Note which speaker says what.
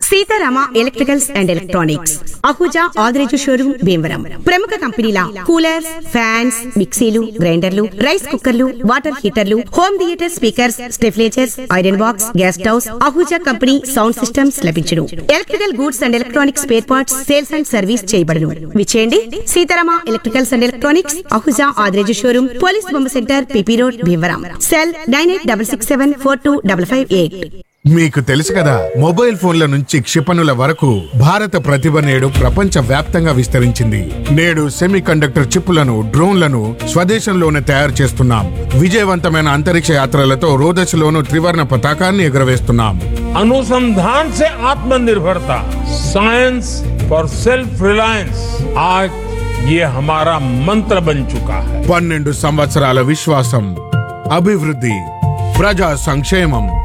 Speaker 1: Sitarama electricals and electronics Ahuja Adireju showroom Bhimavaram ప్రముఖ కంపెనీల coolers fans మిక్సీలు గ్రైండర్లు రైస్ కుక్కర్లు వాటర్ హీటర్లు హోమ్ థియేటర్ స్పీకర్స్ స్టెఫ్లేచర్స్ iron box gas stoves Ahuja company sound systems లభించును electrical goods and electronics spare parts sales and service చేయబడును విచేయండి Sitarama electricals and electronics Ahuja Adireju showroom police బొమ్మ centre PP road Bhimavaram cell nine eight double six seven four two double five eight
Speaker 2: మీకు తెలుసు కదా mobile ఫోన్ల నుంచి క్షిపణుల వరకు భారత ప్రతిభ నేడు ప్రపంచ వ్యాప్తంగా విస్తరించింది నేడు సెమీ కండక్టర్ చిప్పులను డ్రోన్లను స్వదేశంలోనే తయారు చేస్తున్నాం విజయవంతమైన అంతరిక్ష యాత్రలతో రోదశలోను త్రివర్ణ పతాకాన్ని ఎగురవేస్తున్నాం
Speaker 3: अनुसंधान से आत्मनिर्भरता साइंस फॉर सेल्फ रिलायंस आज ये हमारा मंत्र बन चुका है
Speaker 2: పన్నెండు సంవత్సరాల విశ్వాసం అభివృద్ధి ప్రజా సంక్షేమం